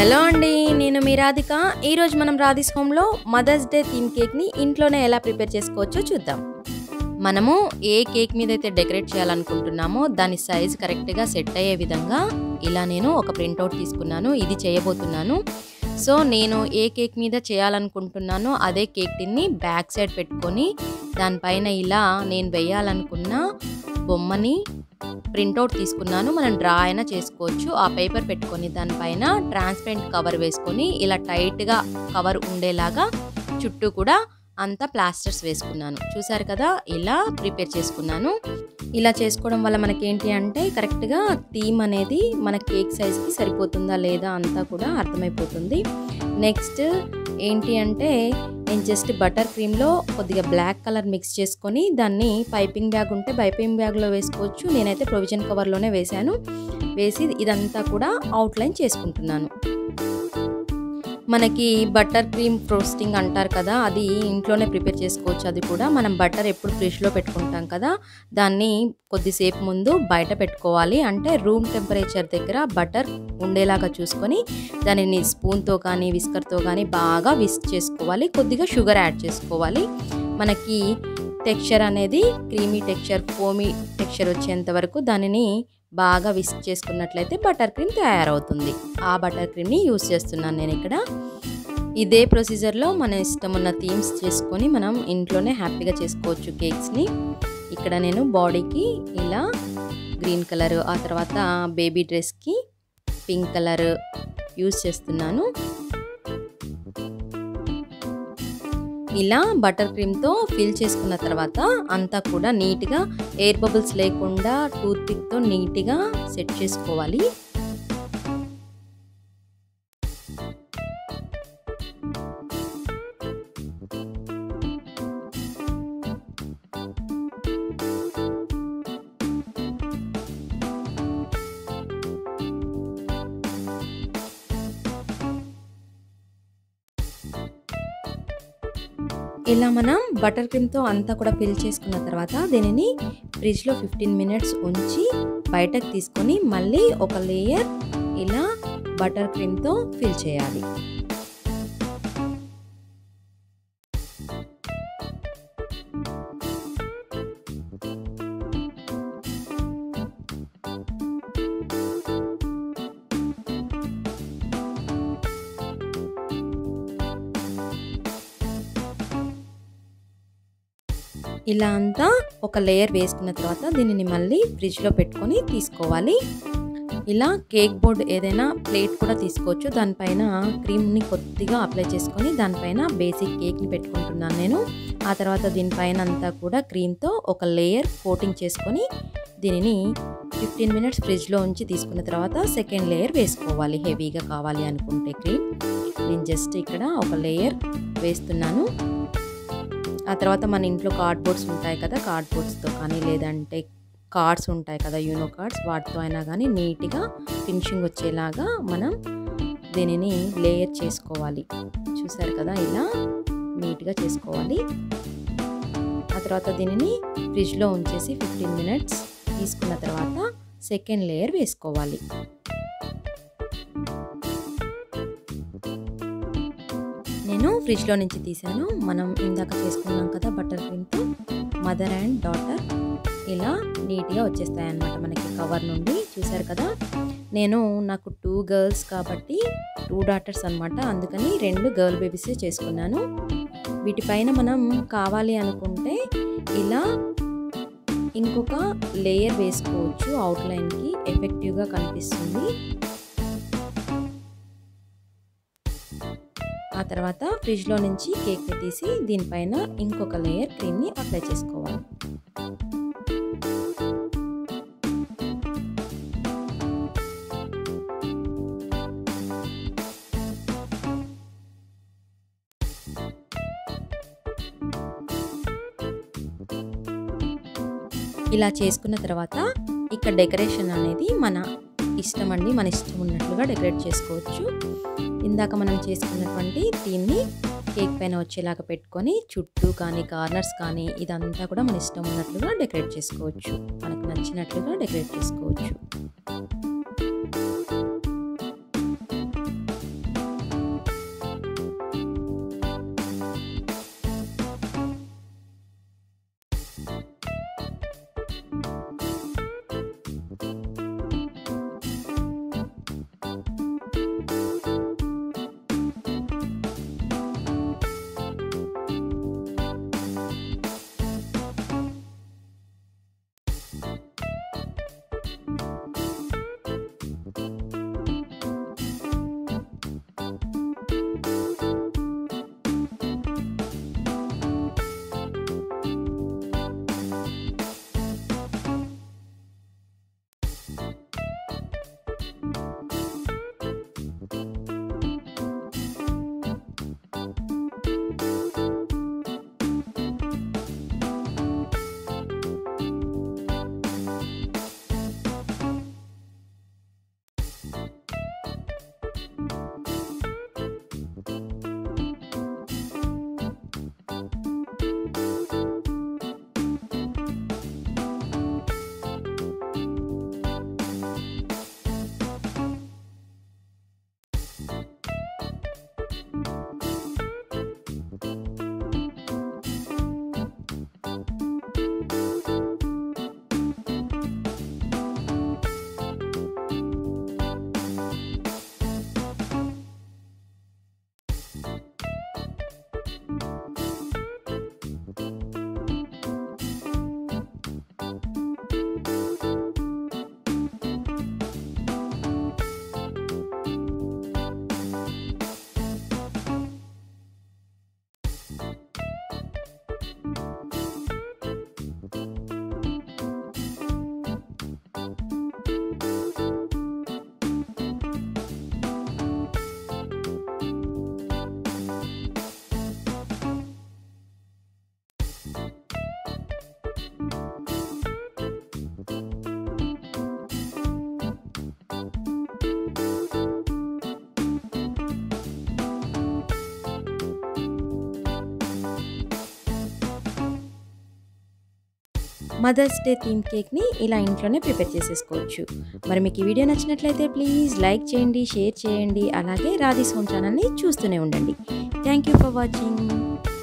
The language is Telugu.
హలో అండి నేను మీ రాధిక ఈరోజు మనం రాధిస్ హోమ్లో మదర్స్ డే థీమ్ కేక్ని ఇంట్లోనే ఎలా ప్రిపేర్ చేసుకోవచ్చో చూద్దాం మనము ఏ కేక్ మీద అయితే డెకరేట్ చేయాలనుకుంటున్నామో దాని సైజ్ కరెక్ట్గా సెట్ అయ్యే విధంగా ఇలా నేను ఒక ప్రింట్అవుట్ తీసుకున్నాను ఇది చేయబోతున్నాను సో నేను ఏ కేక్ మీద చేయాలనుకుంటున్నానో అదే కేక్ టిన్ని బ్యాక్ సైడ్ పెట్టుకొని దానిపైన ఇలా నేను వేయాలనుకున్న బొమ్మని ప్రింట్అవుట్ తీసుకున్నాను మనం డ్రా అయినా చేసుకోవచ్చు ఆ పేపర్ పెట్టుకొని దానిపైన ట్రాన్స్పరెంట్ కవర్ వేసుకొని ఇలా టైట్గా కవర్ ఉండేలాగా చుట్టూ కూడా అంతా ప్లాస్టర్స్ వేసుకున్నాను చూసారు కదా ఇలా ప్రిపేర్ చేసుకున్నాను ఇలా చేసుకోవడం వల్ల మనకేంటి అంటే కరెక్ట్గా థీమ్ అనేది మన కేక్ సైజ్కి సరిపోతుందా లేదా అంతా కూడా అర్థమైపోతుంది నెక్స్ట్ ఏంటి అంటే నేను జస్ట్ బటర్ క్రీమ్లో కొద్దిగా బ్లాక్ కలర్ మిక్స్ చేసుకొని దాన్ని పైపింగ్ బ్యాగ్ ఉంటే పైపింగ్ బ్యాగ్లో వేసుకోవచ్చు నేనైతే ప్రొవిజన్ కవర్లోనే వేశాను వేసి ఇదంతా కూడా అవుట్లైన్ చేసుకుంటున్నాను మనకి బటర్ క్రీమ్ ఫ్రోస్టింగ్ అంటారు కదా అది ఇంట్లోనే ప్రిపేర్ చేసుకోవచ్చు అది కూడా మనం బటర్ ఎప్పుడు ఫ్రిడ్జ్లో పెట్టుకుంటాం కదా దాన్ని కొద్దిసేపు ముందు బయట పెట్టుకోవాలి అంటే రూమ్ టెంపరేచర్ దగ్గర బటర్ ఉండేలాగా చూసుకొని దానిని స్పూన్తో కానీ విస్కర్తో కానీ బాగా విస్క్ చేసుకోవాలి కొద్దిగా షుగర్ యాడ్ చేసుకోవాలి మనకి టెక్స్చర్ అనేది క్రీమీ టెక్స్చర్ ఫోమీ టెక్స్చర్ వచ్చేంత వరకు దానిని బాగా విస్క్ చేసుకున్నట్లయితే బటర్ క్రీమ్ తయారవుతుంది ఆ బటర్ క్రీమ్ని యూస్ చేస్తున్నాను నేను ఇక్కడ ఇదే ప్రొసీజర్లో మన ఇష్టం ఉన్న థీమ్స్ చేసుకొని మనం ఇంట్లోనే హ్యాపీగా చేసుకోవచ్చు కేక్స్ని ఇక్కడ నేను బాడీకి ఇలా గ్రీన్ కలర్ ఆ తర్వాత బేబీ డ్రెస్కి పింక్ కలర్ యూస్ చేస్తున్నాను ఇలా బటర్ క్రీమ్తో ఫిల్ చేసుకున్న తర్వాత అంతా కూడా నీట్గా ఎయిర్ బబుల్స్ లేకుండా టూత్ పిక్తో నీట్గా సెట్ చేసుకోవాలి ఇలా మనం బటర్ క్రీమ్తో అంతా కూడా ఫిల్ చేసుకున్న తర్వాత దీనిని ఫ్రిడ్జ్లో ఫిఫ్టీన్ మినిట్స్ ఉంచి బయటకు తీసుకొని మళ్ళీ ఒక లేయర్ ఇలా బటర్ క్రీమ్తో ఫిల్ చేయాలి ఇలా అంతా ఒక లేయర్ వేసుకున్న తర్వాత దీనిని మళ్ళీ ఫ్రిడ్జ్లో పెట్టుకొని తీసుకోవాలి ఇలా కేక్ బోర్డ్ ఏదైనా ప్లేట్ కూడా తీసుకోవచ్చు దానిపైన క్రీమ్ని కొద్దిగా అప్లై చేసుకొని దానిపైన బేసిక్ కేక్ని పెట్టుకుంటున్నాను నేను ఆ తర్వాత దీనిపైన అంతా కూడా క్రీమ్తో ఒక లేయర్ కోటింగ్ చేసుకొని దీనిని ఫిఫ్టీన్ మినిట్స్ ఫ్రిడ్జ్లో ఉంచి తీసుకున్న తర్వాత సెకండ్ లేయర్ వేసుకోవాలి హెవీగా కావాలి అనుకుంటే క్రీమ్ నేను జస్ట్ ఇక్కడ ఒక లేయర్ వేస్తున్నాను ఆ తర్వాత మన ఇంట్లో కార్డ్బోర్డ్స్ ఉంటాయి కదా కార్డ్బోర్డ్స్తో కానీ లేదంటే కార్డ్స్ ఉంటాయి కదా యూనో కార్డ్స్ వాటితో అయినా కానీ నీట్గా ఫినిషింగ్ వచ్చేలాగా మనం దీనిని లేయర్ చేసుకోవాలి చూసారు కదా ఇలా నీట్గా చేసుకోవాలి ఆ తర్వాత దీనిని ఫ్రిడ్జ్లో ఉంచేసి ఫిఫ్టీన్ మినిట్స్ తీసుకున్న తర్వాత సెకండ్ లేయర్ వేసుకోవాలి నేను ఫ్రిడ్జ్లో నుంచి తీసాను మనం ఇందాక చేసుకున్నాం కదా బటర్ క్రీమ్తో మదర్ అండ్ డాటర్ ఇలా నీట్గా వచ్చేస్తాయి అన్నమాట మనకి కవర్ నుండి చూసారు కదా నేను నాకు టూ గర్ల్స్ కాబట్టి టూ డాటర్స్ అనమాట అందుకని రెండు గర్ల్ బేబీసే చేసుకున్నాను వీటిపైన మనం కావాలి అనుకుంటే ఇలా ఇంకొక లేయర్ వేసుకోవచ్చు అవుట్లైన్కి ఎఫెక్టివ్గా కనిపిస్తుంది ఆ తర్వాత ఫ్రిడ్జ్లో నుంచి కేక్ని తీసి దీనిపైన ఇంకొక లేయర్ క్రీమ్ని అప్లై చేసుకోవాలి ఇలా చేసుకున్న తర్వాత ఇక్కడ డెకరేషన్ అనేది మన ఇష్టం అండి మన ఇష్టం ఉన్నట్లుగా డెకరేట్ చేసుకోవచ్చు ఇందాక మనం చేసుకున్నటువంటి థీమ్ని కేక్ పైన వచ్చేలాగా పెట్టుకొని చుట్టూ కానీ కార్నర్స్ కానీ ఇదంతా కూడా మన ఇష్టం ఉన్నట్లుగా డెకరేట్ చేసుకోవచ్చు మనకు నచ్చినట్లుగా డెకరేట్ చేసుకోవచ్చు మదర్స్ డే థీమ్ కేక్ని ఇలా ఇంట్లోనే ప్రిపేర్ చేసేసుకోవచ్చు మరి మీకు ఈ వీడియో నచ్చినట్లయితే ప్లీజ్ లైక్ చేయండి షేర్ చేయండి అలాగే రాధీస్ హోమ్ ఛానల్ని చూస్తూనే ఉండండి థ్యాంక్ యూ ఫర్ వాచింగ్